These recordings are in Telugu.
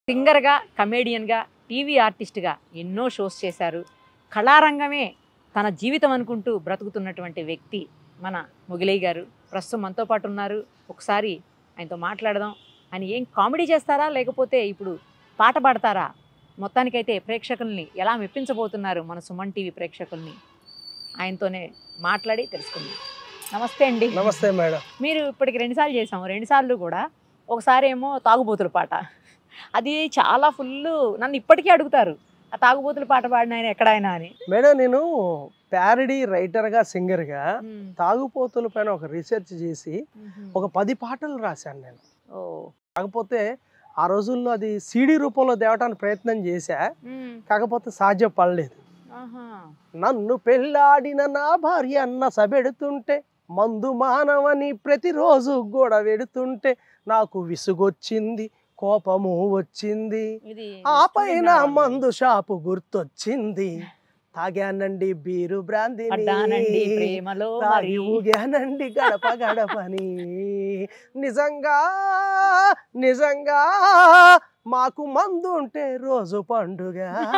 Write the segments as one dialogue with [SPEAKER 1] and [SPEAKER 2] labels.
[SPEAKER 1] సింగర్గా కమేడియన్గా టీవీ ఆర్టిస్ట్గా ఎన్నో షోస్ చేశారు కళారంగమే తన జీవితం అనుకుంటూ బ్రతుకుతున్నటువంటి వ్యక్తి మన ముగిలయ్య గారు ప్రస్తుతం మనతో పాటు ఉన్నారు ఒకసారి ఆయనతో మాట్లాడదాం ఆయన ఏం కామెడీ చేస్తారా లేకపోతే ఇప్పుడు పాట పాడతారా మొత్తానికైతే ప్రేక్షకుల్ని ఎలా మెప్పించబోతున్నారు మన సుమన్ టీవీ ప్రేక్షకుల్ని ఆయనతోనే మాట్లాడి తెలుసుకుందాం నమస్తే అండి
[SPEAKER 2] నమస్తే మేడం
[SPEAKER 1] మీరు ఇప్పటికి రెండుసార్లు చేసాము రెండుసార్లు కూడా ఒకసారి ఏమో తాగుబోతుల పాట అది చాలా ఫుల్ నన్ను ఇప్పటికీ అడుగుతారు ఆ తాగుబోతుల పాట పాడిన ఆయన ఎక్కడైనా అని
[SPEAKER 2] మేడం నేను ప్యారడీ రైటర్గా సింగర్గా తాగుపోతుల పైన ఒక రీసెర్చ్ చేసి ఒక పది పాటలు రాశాను నేను
[SPEAKER 1] ఓ
[SPEAKER 2] కాకపోతే ఆ రోజుల్లో అది సీడీ రూపంలో తేవటానికి ప్రయత్నం చేశా కాకపోతే సాధ్యపడలేదు
[SPEAKER 1] ఆహా.
[SPEAKER 2] నన్ను పెళ్ళాడిన నా భార్య అన్న సబెడుతుంటే మందు మానవని ప్రతిరోజు గోడ వెడుతుంటే నాకు విసుగొచ్చింది కోపము వచ్చింది
[SPEAKER 1] ఇది
[SPEAKER 2] ఆ పైన మందు షాపు గుర్తొచ్చింది తాగానండి బీరు బ్రాంది
[SPEAKER 1] పడ్డానండి ప్రేమలో మరి
[SPEAKER 2] ఊగానండి గడప గడపని నిజంగా నిజంగా మాకు మందు ఉంటే రోజు పండుగ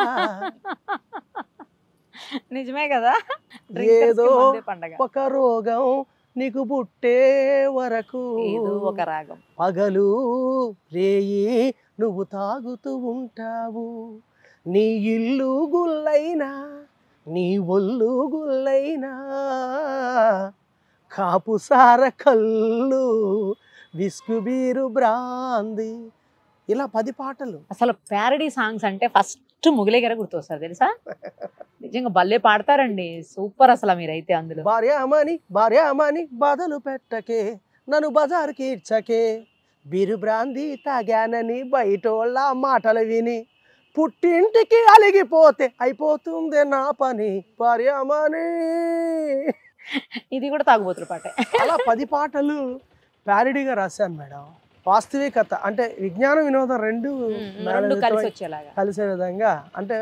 [SPEAKER 1] నిజమే కదా Drinkers కి
[SPEAKER 2] ఏదో
[SPEAKER 1] మందే పండగ
[SPEAKER 2] ఒక రోగం నీకు పుట్టే వరకు
[SPEAKER 1] ఏదో ఒక రాగం
[SPEAKER 2] పగలు రేయి నువ్వు తాగుతూ ఉంటావు నీ ఇల్లు గుల్లైనా నీ ఒళ్ళు గుల్లైనా కాపు సార కళ్ళు విస్కు బీరు బ్రాంది ఇలా పది పాటలు
[SPEAKER 1] అసలు ప్యారడీ సాంగ్స్ అంటే ఫస్ట్ ముగిలే గారే గుర్తొస్తారు తెలుసా నిజంగా భలే పాడతారండి సూపర్ అసలు మీరైతే అందులో
[SPEAKER 2] భార్యామని భార్యామని బాధలు పెట్టకే నన్ను బజారుకి ఇచ్చకే బీరు బ్రాంది తాగానని బయటోళ్ళ మాటలు విని పుట్టింటికి అలిగిపోతే అయిపోతుంది నా పని భార్యామని
[SPEAKER 1] ఇది కూడా తాగుబోతుల పాటే
[SPEAKER 2] అలా పది పాటలు ప్యారడీగా రాశాను మేడం వాస్తవికత అంటే విజ్ఞాన వినోదం రెండు
[SPEAKER 1] రెండు కలిసి
[SPEAKER 2] మేళవితమై
[SPEAKER 1] వచ్చేలాగా
[SPEAKER 2] కలిసే విధంగా అంటే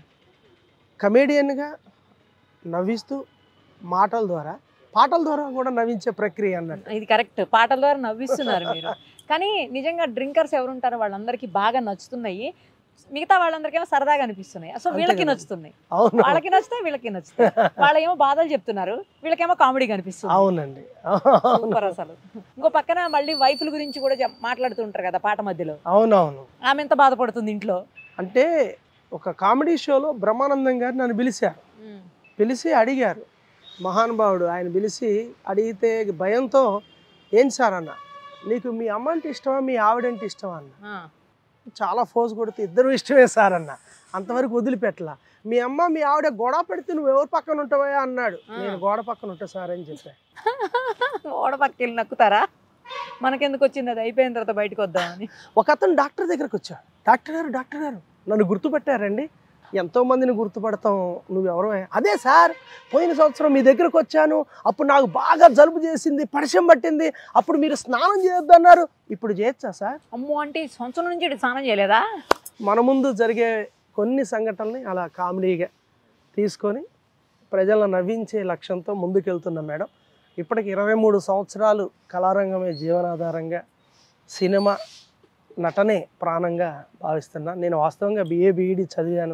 [SPEAKER 2] కమేడియన్గా నవ్విస్తూ మాటల ద్వారా పాటల ద్వారా కూడా నవ్వించే ప్రక్రియ అన్నట్టు
[SPEAKER 1] ఇది కరెక్ట్ పాటల ద్వారా నవ్విస్తున్నారు మీరు కానీ నిజంగా డ్రింకర్స్ ఎవరు ఉంటారో వాళ్ళందరికీ బాగా నచ్చుతున్నాయి మిగతా వాళ్ళందరికేమో సరదాగా అనిపిస్తున్నాయి సో
[SPEAKER 2] అంతే
[SPEAKER 1] వీళ్ళకి
[SPEAKER 2] కదా.
[SPEAKER 1] నచ్చుతున్నాయి
[SPEAKER 2] అవును
[SPEAKER 1] వాళ్ళకి నచ్చుతాయి వీళ్ళకి నచ్చుతాయి వాళ్ళేమో బాధలు చెప్తున్నారు వీళ్ళకేమో కామెడీ కనిపిస్తుంది
[SPEAKER 2] అవునండి అవును
[SPEAKER 1] సూపర్ అసలు ఇంకో పక్కన మళ్ళీ వైఫ్ల గురించి కూడా చెప్- మాట్లాడుతుంటారు కదా పాట మధ్యలో
[SPEAKER 2] అవునవును
[SPEAKER 1] ఆమె ఎంత బాధపడుతుంది ఇంట్లో
[SPEAKER 2] అంటే ఒక కామెడీ షోలో బ్రహ్మానందం గారు నన్ను పిలిచారు పిలిచి అడిగారు మహానుభావుడు ఆయన పిలిచి అడిగితే భయంతో ఏం సార్ అన్న నీకు మీ అమ్మ అంటే ఇష్టమా మీ ఆవిడంటే ఇష్టమా అన్న
[SPEAKER 1] ఆ,
[SPEAKER 2] చాలా ఫోర్స్ కొడితే ఇద్దరు ఇష్టమే సార్ అన్న అంతవరకు వదిలిపెట్టలా మీ అమ్మ మీ ఆవిడ గొడవ పెడితే నువ్వు ఎవరి పక్కన ఉంటావా అన్నాడు
[SPEAKER 1] ఆ.
[SPEAKER 2] నేను గోడ పక్కన ఉంటా సార్ అని చెప్పా
[SPEAKER 1] ఓడ పక్కకి నక్కుతారా మనకెందుకు వచ్చింది అది అయిపోయిన తర్వాత బయటకు వద్దామని
[SPEAKER 2] ఒక అతను డాక్టర్ దగ్గరకు వచ్చాడు డాక్టర్ గారు డాక్టర్ గారు నన్ను గుర్తుపెట్టారండి ఎంతో మందిని గుర్తుపడతాం నువ్వెవరో అదే సార్ పోయిన సంవత్సరం మీ దగ్గరకు వచ్చాను అప్పుడు నాకు బాగా జలుబు చేసింది పరిచయం పట్టింది అప్పుడు మీరు స్నానం చేయొద్దు అన్నారు ఇప్పుడు చేయొచ్చా సార్
[SPEAKER 1] అమ్మో అంటే ఈ సంవత్సరం నుంచి ఇటు స్నానం చేయలేదా
[SPEAKER 2] మన ముందు జరిగే కొన్ని సంఘటనల్ని అలా కామెడీగా తీసుకొని ప్రజలను నవ్వించే లక్ష్యంతో ముందుకెళ్తున్నాం మేడం ఇప్పటికి ఇరవై మూడు సంవత్సరాలు కళారంగమే జీవనాధారంగా సినిమా నటనే ప్రాణంగా భావిస్తున్నా నేను వాస్తవంగా బిఏ బీఈడి చదివాను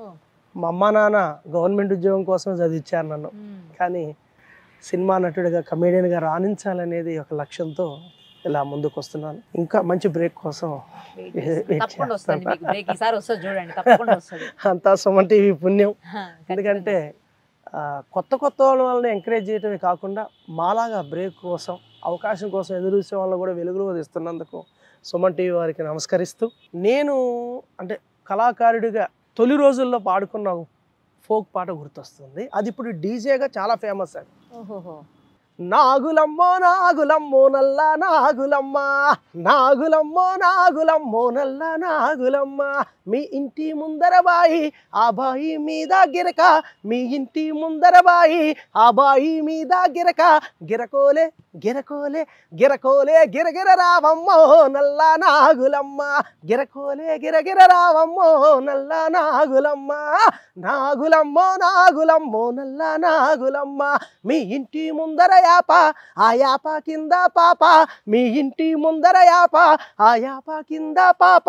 [SPEAKER 2] మా అమ్మ నాన్న గవర్నమెంట్ ఉద్యోగం కోసమే చదివించారు నన్ను కానీ సినిమా నటుడిగా కమేడియన్గా రాణించాలనేది ఒక లక్ష్యంతో ఇలా ముందుకు వస్తున్నాను ఇంకా మంచి బ్రేక్ కోసం
[SPEAKER 1] తప్పకుండా వస్తుంది మీకు బ్రేక్ ఈసారి వస్తుంది చూడండి తప్పకుండా వస్తుంది
[SPEAKER 2] అంతా సుమన్ టీవీ పుణ్యం
[SPEAKER 1] హా,
[SPEAKER 2] ఎందుకంటే ఆ, కొత్త కొత్త వాళ్ళని ఎంకరేజ్ చేయటమే కాకుండా మాలాగా బ్రేక్ కోసం అవకాశం కోసం ఎదురు చూసే వాళ్ళని కూడా వెలుగులో తెస్తున్నందుకు సుమన్ టీవీ వారికి నమస్కరిస్తూ నేను అంటే కళాకారుడిగా తొలి రోజుల్లో పాడుకున్న ఫోక్ పాట గుర్తొస్తుంది అది ఇప్పుడు డీజేగా చాలా ఫేమస్ అది
[SPEAKER 1] ఓహోహో
[SPEAKER 2] నాగులమ్మో నాగులమ్మో నల్ల నాగులమ్మ నాగులమ్మో నాగులమ్మో నల్ల నాగులమ్మ మీ ఇంటి ముందర బాయి ఆ బాయి మీద గిరక మీ ఇంటి ముందర బాయి ఆ బాయి మీద గిరక గిరకోలే గిరకోలే గిరకోలే గిరగిర రావమ్మో నల్ల నాగులమ్మ గిరకోలే గిరగిర రావమ్మో నల్ల నాగులమ్మ నాగులమ్మో నాగులమ్మో నల్ల నాగులమ్మ మీ ఇంటి ముందర యాప ఆ యాప కింద పాప మీ ఇంటి ముందర యాప ఆ యాప కింద పాప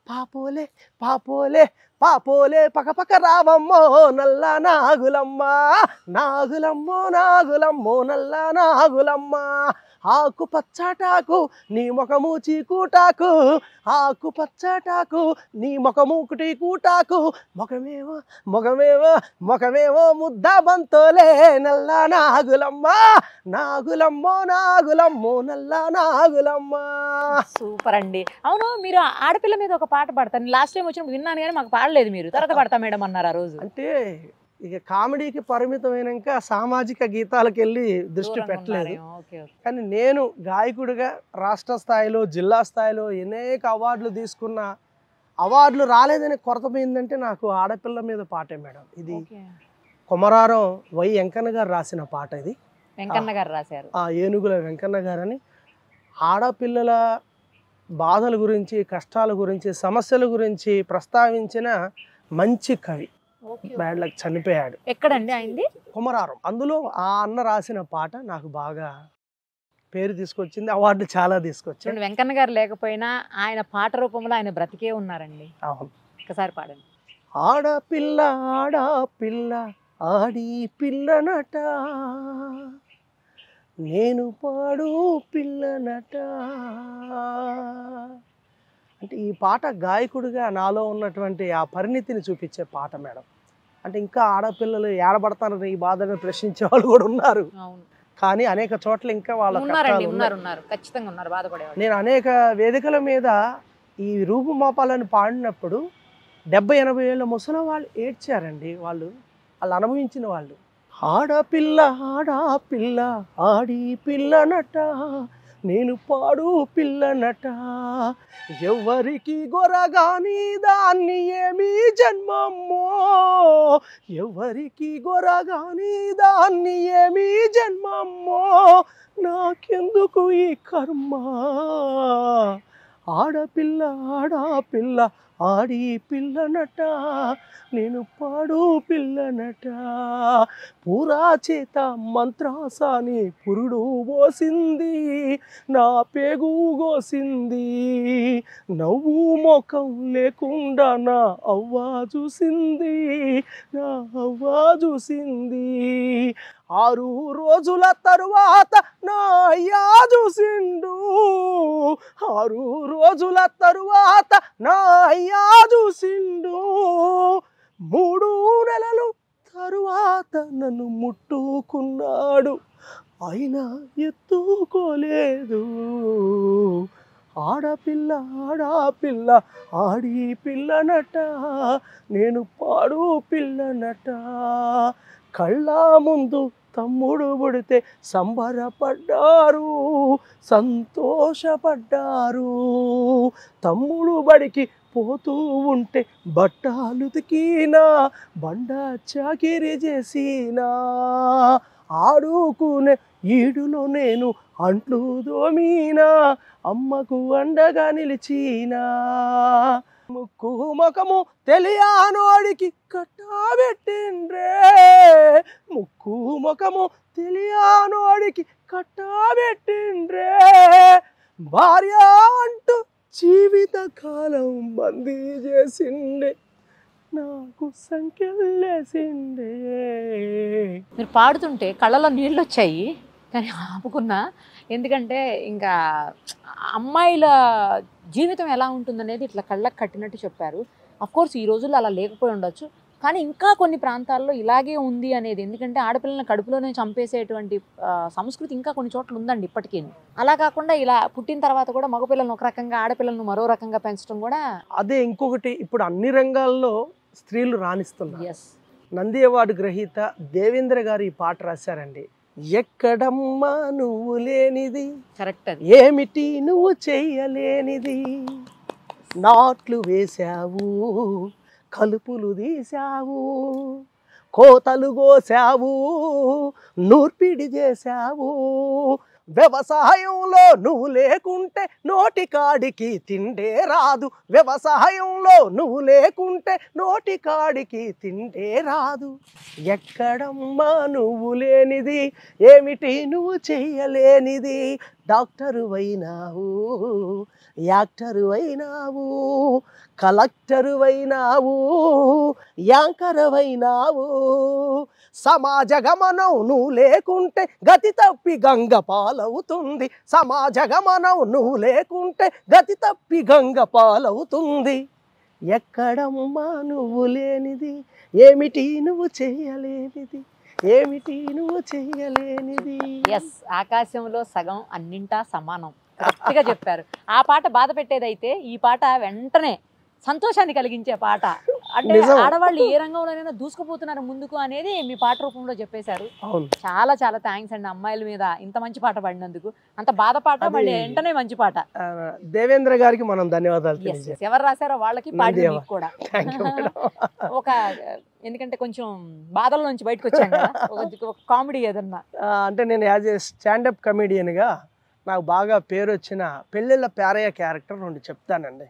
[SPEAKER 2] పాపోలే పాపోలే పాపోలే పకపక రావమ్మో నల్ల నాగులమ్మ నాగులమ్మో నాగులమ్మో నల్ల నాగులమ్మ ఆకు పచ్చటాకు నీ ముఖము చీకూటాకు ఆకు పచ్చటాకు నీ ముఖము కుటి కూటాకు ముఖమేమో ముఖమేమో ముఖమేమో ముద్ద బంతోలే నల్ల నాగులమ్మ నాగులమ్మో నాగులమ్మో నల్ల నాగులమ్మ
[SPEAKER 1] సూపర్ అండి అవును మీరు ఆడపిల్ల మీద ఒక పాట పాడతాను లాస్ట్ టైం వచ్చినప్పుడు విన్నాను కానీ మాకు పాడలేదు మీరు తర్వాత పడతా మేడం అన్నారు ఆ రోజు
[SPEAKER 2] అంటే ఇక కామెడీకి పరిమితమైనాక సామాజిక గీతాలకు వెళ్ళి దృష్టి
[SPEAKER 1] దూరంగా
[SPEAKER 2] పెట్టలేదు
[SPEAKER 1] ఉన్నారేమో. ఓకే ఓకే
[SPEAKER 2] కానీ నేను గాయకుడిగా రాష్ట్ర స్థాయిలో జిల్లా స్థాయిలో అనేక అవార్డులు తీసుకున్న అవార్డులు రాలేదని కొరత పోయిందంటే నాకు ఆడపిల్ల మీద పాటే మేడం ఇది
[SPEAKER 1] ఓకే.
[SPEAKER 2] కొమరారం వై వెంకన్న గారు రాసిన పాట ఇది
[SPEAKER 1] వెంకన్న గారు రాశారు
[SPEAKER 2] ఆ ఏనుగుల వెంకన్న గారని ఆడపిల్లల బాధల గురించి కష్టాల గురించి సమస్యల గురించి ప్రస్తావించిన మంచి కవి
[SPEAKER 1] ఓకే.
[SPEAKER 2] బ్యాడ్ లక్ చనిపోయాడు
[SPEAKER 1] ఎక్కడండి అయింది
[SPEAKER 2] కుమరారం అందులో ఆ అన్న రాసిన పాట నాకు బాగా పేరు తీసుకొచ్చింది అవార్డు చాలా తీసుకొచ్చింది
[SPEAKER 1] చూడండి వెంకన్న గారు లేకపోయినా ఆయన పాట రూపంలో ఆయన బ్రతికే ఉన్నారండి
[SPEAKER 2] అవును
[SPEAKER 1] ఒకసారి పాడండి
[SPEAKER 2] ఆడపిల్ల ఆడపిల్ల ఆడి పిల్లనట నేను పాడు పిల్లనట అంటే ఈ పాట గాయకుడిగా నాలో ఉన్నటువంటి ఆ పరిణితిని చూపించే పాట మేడం అంటే ఇంకా ఆడపిల్లలు ఏడబడతారని ఈ బాధను ప్రశ్నించే వాళ్ళు కూడా ఉన్నారు
[SPEAKER 1] అవును
[SPEAKER 2] కానీ అనేక చోట్ల ఇంకా వాళ్ళ
[SPEAKER 1] ఉన్నారండి
[SPEAKER 2] కష్టాలు ఉన్నాయి.
[SPEAKER 1] ఉన్నారు ఉన్నారు ఖచ్చితంగా ఉన్నారు బాధపడేవాళ్ళు
[SPEAKER 2] నేను అనేక వేదికల మీద ఈ రూపుమాపాలను పాడినప్పుడు డెబ్బై ఎనభై ఏళ్ళ ముసలి వాళ్ళు ఏడ్చారండి వాళ్ళు వాళ్ళు అనుభవించిన వాళ్ళు ఆడపిల్ల ఆడపిల్ల ఆడి పిల్లనట నేను పాడు పిల్లనట ఎవరికి గొరగాని దాన్ని ఏమి జన్మమ్మో ఎవరికి గొరగాని దాన్ని ఏమి జన్మమ్మో నాకెందుకు ఈ కర్మ ఆడపిల్ల ఆడపిల్ల ఆడి పిల్లనట నేను పాడు పిల్లనట పూరా చేత మంత్రాసాని పురుడు పోసింది నా పేగు గోసింది నవ్వు ముఖం లేకుండా నా అవ్వ చూసింది నా అవ్వ చూసింది ఆరు రోజుల తరువాత నా అయ్యా చూసిండు ఆరు రోజుల తరువాత నా అయ్యా చూసిండు మూడు నెలలు తరువాత నన్ను ముట్టుకున్నాడు అయినా ఎత్తుకోలేదు ఆడపిల్ల ఆడపిల్ల ఆడి పిల్లనట నేను పాడు పిల్లనట కళ్ళ ముందు తమ్ముడు పుడితే సంబరపడ్డారు సంతోషపడ్డారు తమ్ముడు బడికి పోతూ ఉంటే బట్టాలు ఉతికినా బండ చాకిరి చేసినా ఆడుకునే ఈడులో నేను అంట్లు దోమినా అమ్మకు అండగా నిలిచినా ముక్కు ముఖము తెలియనోడికి కట్టాబెట్టిండ్రే ముక్కు ముఖము తెలియనోడికి కట్టాబెట్టిండ్రే భార్య అంటూ జీవితకాలం బందీ చేసిండే నాకు సంఖ్యలేసిండే
[SPEAKER 1] మీరు పాడుతుంటే కళ్ళలో నీళ్ళు వచ్చాయి కానీ ఆపుకున్నా ఎందుకంటే ఇంకా అమ్మాయిల జీవితం ఎలా ఉంటుందనేది ఇట్లా కళ్ళకు కట్టినట్టు చెప్పారు అఫ్ కోర్స్ ఈ రోజుల్లో అలా లేకపోయి ఉండొచ్చు కానీ ఇంకా కొన్ని ప్రాంతాల్లో ఇలాగే ఉంది అనేది ఎందుకంటే ఆడపిల్లల్ని కడుపులోనే చంపేసేటువంటి ఆ, సంస్కృతి ఇంకా కొన్ని చోట్ల ఉందండి ఇప్పటికీ అలా కాకుండా ఇలా పుట్టిన తర్వాత కూడా మగపిల్లలను ఒక రకంగా ఆడపిల్లలను మరో రకంగా పెంచడం కూడా
[SPEAKER 2] అదే ఇంకొకటి ఇప్పుడు అన్ని రంగాల్లో స్త్రీలు రాణిస్తున్నారు
[SPEAKER 1] ఎస్
[SPEAKER 2] నంది అవార్డు గ్రహీత దేవేంద్ర గారు ఈ పాట రాశారండి ఎక్కడమ్మా నువ్వు లేనిది
[SPEAKER 1] కరెక్ట్ అది
[SPEAKER 2] ఏమిటి నువ్వు చెయ్యలేనిది నాట్లు వేశావు కలుపులు తీశావు కోతలు కోసావు నూర్పిడి చేశావు వ్యవసాయంలో నువ్వు లేకుంటే నోటికాడికి తిండే రాదు వ్యవసాయంలో నువ్వు లేకుంటే నోటికాడికి తిండే రాదు ఎక్కడమ్మా నువ్వు లేనిది ఏమిటి నువ్వు చెయ్యలేనిది డాక్టరు అయినావు యాక్టరు అయినావు కలెక్టరు అయినావు యాంకరవైనావు సమాజ గమనం నువ్వు లేకుంటే గతి తప్పి గంగ పాలవుతుంది సమాజ గమనం నువ్వు లేకుంటే గతి తప్పి గంగ పాలవుతుంది ఎక్కడమ్మా నువ్వు లేనిది ఏమిటి నువ్వు చేయలేనిది ఏమిటి నువ్వు చేయలేనిది
[SPEAKER 1] ఎస్ ఆకాశంలో సగం అన్నింటా సమానం కరెక్ట్గా చెప్పారు ఆ పాట బాధ పెట్టేదైతే ఈ పాట వెంటనే సంతోషాన్ని కలిగించే పాట అంటే
[SPEAKER 2] నిజం.
[SPEAKER 1] ఆడవాళ్ళు ఏ రంగంలోనైనా దూసుకుపోతున్నారు ముందుకు అనేది మీ పాట రూపంలో చెప్పేశారు
[SPEAKER 2] అవును
[SPEAKER 1] చాలా చాలా థ్యాంక్స్ అండి అమ్మాయిల మీద ఇంత మంచి పాట పాడినందుకు అంత బాధ పాట
[SPEAKER 2] అది-
[SPEAKER 1] మళ్ళీ వెంటనే మంచి పాట
[SPEAKER 2] ఆ, దేవేంద్ర గారికి మనం ధన్యవాదాలు
[SPEAKER 1] Yes,
[SPEAKER 2] తెలియజేస్తాం
[SPEAKER 1] yes. ఎవరు రాశారో వాళ్ళకి పాడింది
[SPEAKER 2] నందియవ.
[SPEAKER 1] మీకు కూడా
[SPEAKER 2] థ్యాంక్ యూ మేడం
[SPEAKER 1] ఒక ఎందుకంటే కొంచెం బాధల నుంచి బయటకు వచ్చాం కదా ఒక- ఒక కామెడీ ఏదన్నా
[SPEAKER 2] ఆ, అంటే నేను యాజ్ ఏ స్టాండప్ కమెడియన్గా నాకు బాగా పేరు వచ్చిన పెళ్ళిళ్ళ పేరయ్య క్యారెక్టర్ రెండు చెప్తానండి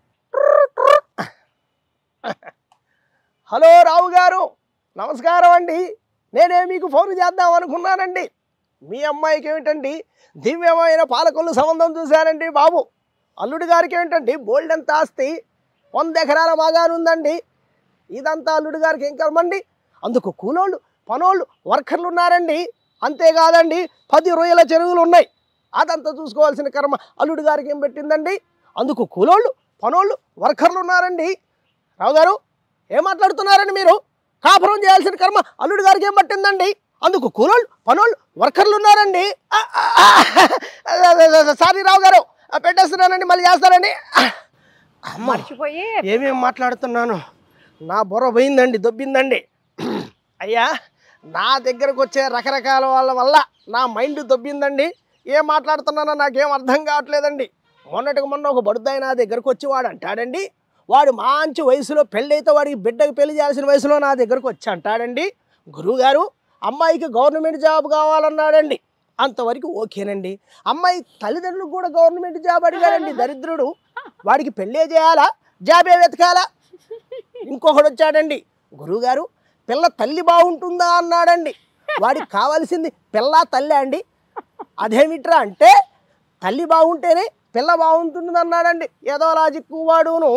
[SPEAKER 2] హలో రావు గారు నమస్కారం అండి నేనే మీకు ఫోన్ చేద్దాం అనుకున్నానండి మీ అమ్మాయికి ఏమిటండి దివ్యమైన పాలకొల్లు సంబంధం చూశానండి బాబు అల్లుడి గారికి ఏమిటండి బోల్డ్ అంత ఆస్తి వంద ఎకరాల బాగానుందండి ఇదంతా అల్లుడి గారికి ఏం కర్మండి అందుకు కూలోళ్ళు పనోళ్ళు వర్కర్లు ఉన్నారండి అంతేకాదండి పది రొయ్యల చెరువులు ఉన్నాయి అదంతా చూసుకోవాల్సిన కర్మ అల్లుడి గారికి ఏం పెట్టిందండి అందుకు కూలోళ్ళు పనోళ్ళు వర్కర్లు ఉన్నారండి రావు గారు ఏం మాట్లాడుతున్నారండి మీరు కాపురం చేయాల్సిన కర్మ అల్లుడి గారికి ఏం పట్టిందండి అందుకు కూలోళ్ళు పనోళ్ళు వర్కర్లు ఉన్నారండి ఆ, ఆ, ఆ, సారీ రావు గారు ఆ, పెట్టేస్తున్నానండి మళ్ళీ చేస్తానండి అమ్మ
[SPEAKER 1] మర్చిపోయి
[SPEAKER 2] ఏమేం మాట్లాడుతున్నాను నా బుర్ర పోయిందండి దొబ్బిందండి అయ్యా నా దగ్గరకు వచ్చే రకరకాల వాళ్ళ వల్ల నా మైండ్ దొబ్బిందండి ఏం మాట్లాడుతున్నానో నాకేం అర్థం కావట్లేదండి మొన్నటికి మొన్న ఒక బడుద్దాయి నా దగ్గరకు వచ్చి వాడు అంటాడండి వాడు మంచి వయసులో పెళ్ళైతే వాడికి బిడ్డకి పెళ్లి చేయాల్సిన వయసులో నా దగ్గరకు వచ్చి అంటాడండి గురువుగారు అమ్మాయికి గవర్నమెంట్ జాబ్ కావాలన్నాడండి అంతవరకు ఓకేనండి అమ్మాయి తల్లిదండ్రులకు కూడా గవర్నమెంట్ జాబ్ అడిగాడండి దరిద్రుడు వాడికి పెళ్ళే చేయాలా జాబే వెతకాలా ఇంకొకడు వచ్చాడండి గురువుగారు పిల్ల తల్లి బాగుంటుందా అన్నాడండి వాడికి కావాల్సింది పిల్ల తల్లి అండి అదేమిట్రా అంటే తల్లి బాగుంటేనే పిల్ల బాగుంటుంది అన్నాడండి ఏదో లాజిక్ వాడును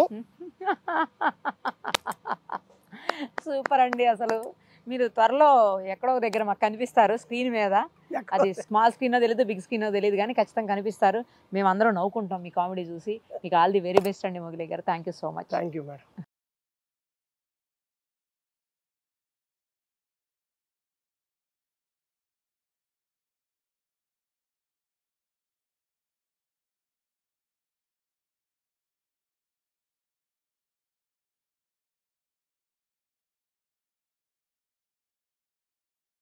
[SPEAKER 1] సూపర్ అండి అసలు మీరు త్వరలో ఎక్కడో ఒక దగ్గర మాకు కనిపిస్తారు స్క్రీన్ మీద అది స్మాల్ స్క్రీనో తెలియదు బిగ్ స్క్రీనో తెలియదు కానీ ఖచ్చితంగా కనిపిస్తారు మేము అందరం నవ్వుకుంటాం మీ కామెడీ చూసి మీకు ఆల్ ది వెరీ బెస్ట్ అండి మొగిలి గారు thank you so much
[SPEAKER 2] thank you madam